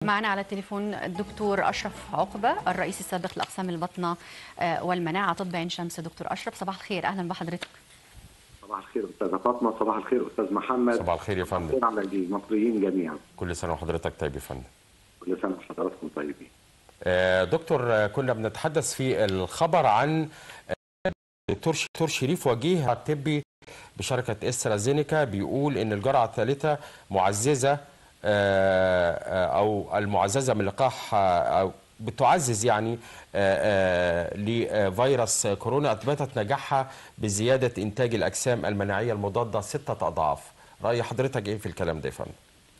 معنا على التليفون الدكتور اشرف عقبه الرئيس السابق لاقسام البطنه آه، والمناعه طب عين شمس دكتور اشرف صباح الخير اهلا بحضرتك صباح الخير استاذه فاطمه صباح الخير استاذ محمد صباح الخير يا فندم الخير على المصريين جميعا كل سنه وحضرتك طيب يا فندم كل سنه وحضراتكم طيبين آه، دكتور آه، كنا بنتحدث في الخبر عن آه، دكتور ش- دكتور شريف وجيه الطبي بشركه استرازينيكا بيقول ان الجرعه الثالثه معززه آه، آه، او المعززه من لقاح آه، او بتعزز يعني آه، آه، لفيروس كورونا اثبتت نجاحها بزياده انتاج الاجسام المناعيه المضاده سته اضعاف راي حضرتك ايه في الكلام ده يا فندم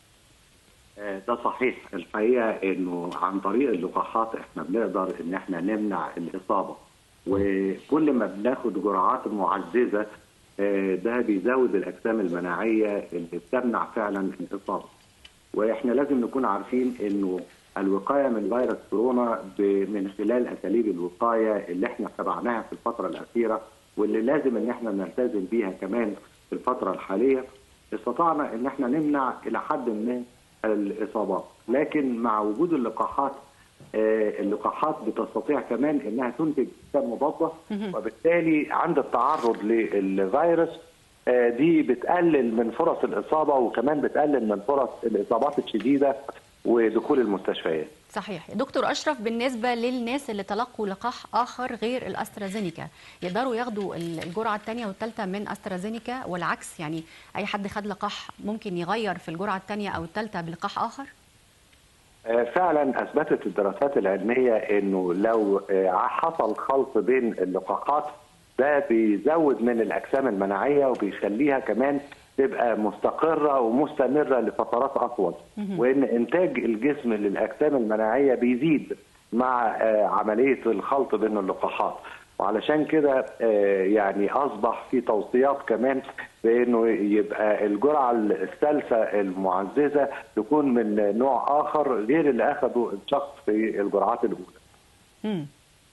آه، ده صحيح الحقيقه انه عن طريق اللقاحات احنا بنقدر ان احنا نمنع الاصابه وكل ما بناخد جرعات معززه آه، ده بيزود الاجسام المناعيه اللي بتمنع فعلا الاصابه واحنا لازم نكون عارفين انه الوقايه من فيروس كورونا ب- من خلال اساليب الوقايه اللي احنا اتبعناها في الفتره الاخيره واللي لازم ان احنا نلتزم بيها كمان في الفتره الحاليه استطعنا ان احنا نمنع الى حد من الاصابات لكن مع وجود اللقاحات آه، اللقاحات بتستطيع كمان انها تنتج اجسام مضاده وبالتالي عند التعرض للفيروس آه، دي بتقلل من فرص الاصابه وكمان بتقلل من فرص الاصابات الشديده ودخول المستشفيات. صحيح دكتور اشرف بالنسبه للناس اللي تلقوا لقاح اخر غير الاسترازينيكا يقدروا ياخدوا ال- الجرعه الثانيه والثالثه من استرازينيكا والعكس يعني اي حد خد لقاح ممكن يغير في الجرعه الثانيه او الثالثه بلقاح اخر آه، فعلا اثبتت الدراسات العلميه انه لو آه، حصل خلط بين اللقاحات ده بيزود من الاجسام المناعيه وبيخليها كمان تبقى مستقره ومستمره لفترات اطول وان انتاج الجسم للاجسام المناعيه بيزيد مع آه، عمليه الخلط بين اللقاحات وعلشان كده آه، يعني اصبح في توصيات كمان بانه يبقى الجرعه الثالثه المعززه تكون من نوع اخر غير اللي اخذه الشخص في الجرعات الاولى. مم.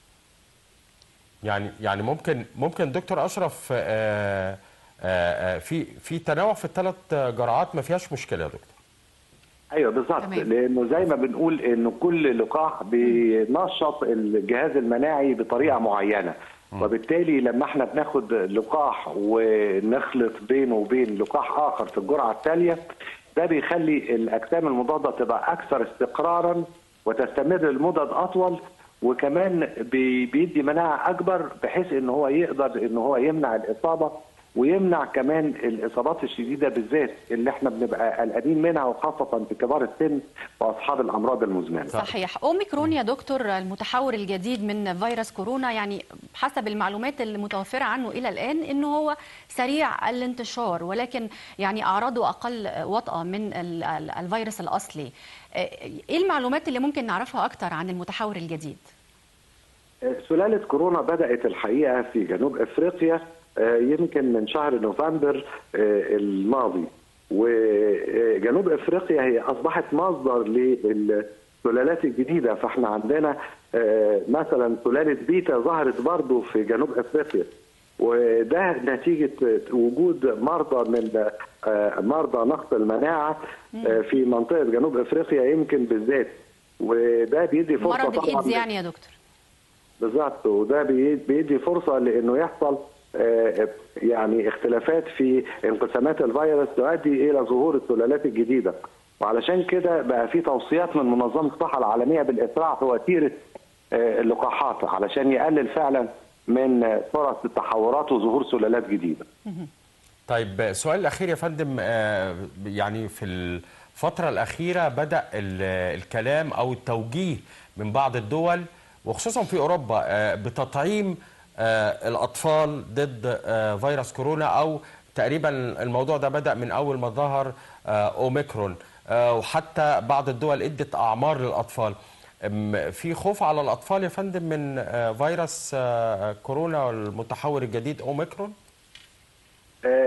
يعني يعني ممكن ممكن دكتور اشرف آه، آه، آه، في في تنوع في الثلاث جرعات ما فيهاش مشكله يا دكتور ايوه بالظبط تمام. لانه زي ما بنقول انه كل لقاح بينشط الجهاز المناعي بطريقه معينه وبالتالي لما احنا بناخد لقاح ونخلط بينه وبين لقاح اخر في الجرعه التاليه ده بيخلي الاجسام المضاده تبقى اكثر استقرارا وتستمر لمدد اطول وكمان بي- بيدي مناعه اكبر بحيث ان هو يقدر ان هو يمنع الاصابه ويمنع كمان الاصابات الشديده بالذات اللي احنا بنبقى قلقانين منها وخاصه في كبار السن واصحاب الامراض المزمنه. صحيح اوميكرون يا دكتور المتحور الجديد من فيروس كورونا يعني حسب المعلومات المتوفره عنه الى الان انه هو سريع الانتشار ولكن يعني اعراضه اقل وطأة من ال- ال- الفيروس الاصلي ايه المعلومات اللي ممكن نعرفها اكتر عن المتحور الجديد سلالة كورونا بدأت الحقيقة في جنوب أفريقيا آه، يمكن من شهر نوفمبر آه، الماضي وجنوب أفريقيا هي أصبحت مصدر للسلالات الجديدة فاحنا عندنا آه، مثلا سلالة بيتا ظهرت برضو في جنوب أفريقيا وده نتيجة وجود مرضى من آه، مرضى نقص المناعة آه، في منطقة جنوب أفريقيا يمكن بالذات وده بيدي فرصة مرض طبعاً الايدز يعني يا دكتور بالظبط وده بي- بيدي فرصه لانه يحصل آه، يعني اختلافات في انقسامات الفيروس تؤدي الى ظهور السلالات الجديده وعلشان كده بقى في توصيات من منظمه الصحه العالميه بالاسراع في وتيره آه، اللقاحات علشان يقلل فعلا من آه، فرص التحورات وظهور سلالات جديده. طيب سؤال الاخير يا فندم آه، يعني في الفتره الاخيره بدا ال- الكلام او التوجيه من بعض الدول وخصوصا في اوروبا آه، بتطعيم آه، الاطفال ضد آه، فيروس كورونا او تقريبا الموضوع ده بدا من اول ما ظهر آه، اوميكرون آه، وحتى بعض الدول ادت اعمار للاطفال أم، في خوف على الاطفال يا فندم من آه، فيروس آه، كورونا والمتحور الجديد اوميكرون آه،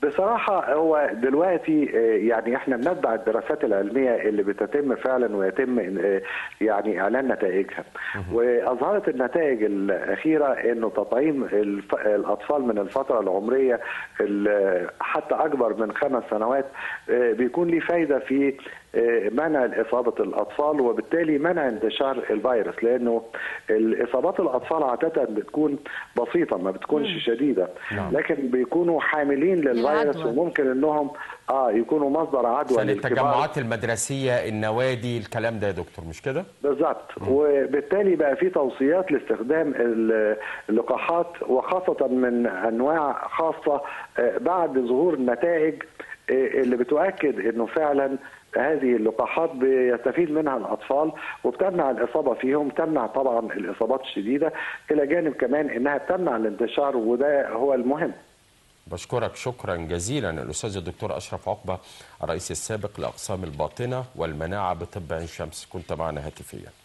بصراحة هو دلوقتي آه، يعني احنا بنتبع الدراسات العلمية اللي بتتم فعلا ويتم آه، يعني اعلان نتائجها واظهرت النتائج الاخيرة انه تطعيم الف- الاطفال من الفترة العمرية ال- حتى اكبر من خمس سنوات آه، بيكون ليه فايدة في آه، منع إصابة الأطفال وبالتالي منع انتشار الفيروس لأنه الإصابات الأطفال عادة بتكون بسيطة ما بتكونش شديدة نعم. لكن بيكونوا حاملين للفيروس للعدوى. وممكن انهم اه يكونوا مصدر عدوى زي للكبار التجمعات المدرسيه النوادي الكلام ده يا دكتور مش كده بالظبط وبالتالي بقى في توصيات لاستخدام ال- اللقاحات وخاصة من أنواع خاصة آه، بعد ظهور النتائج آه، اللي بتؤكد أنه فعلا هذه اللقاحات بيستفيد منها الأطفال وبتمنع الإصابة فيهم تمنع طبعا الإصابات الشديدة إلى جانب كمان أنها بتمنع الانتشار وده هو المهم بشكرك شكرا جزيلا الاستاذ الدكتور اشرف عقبه الرئيس السابق لاقسام الباطنه والمناعه بطب عين شمس كنت معنا هاتفيا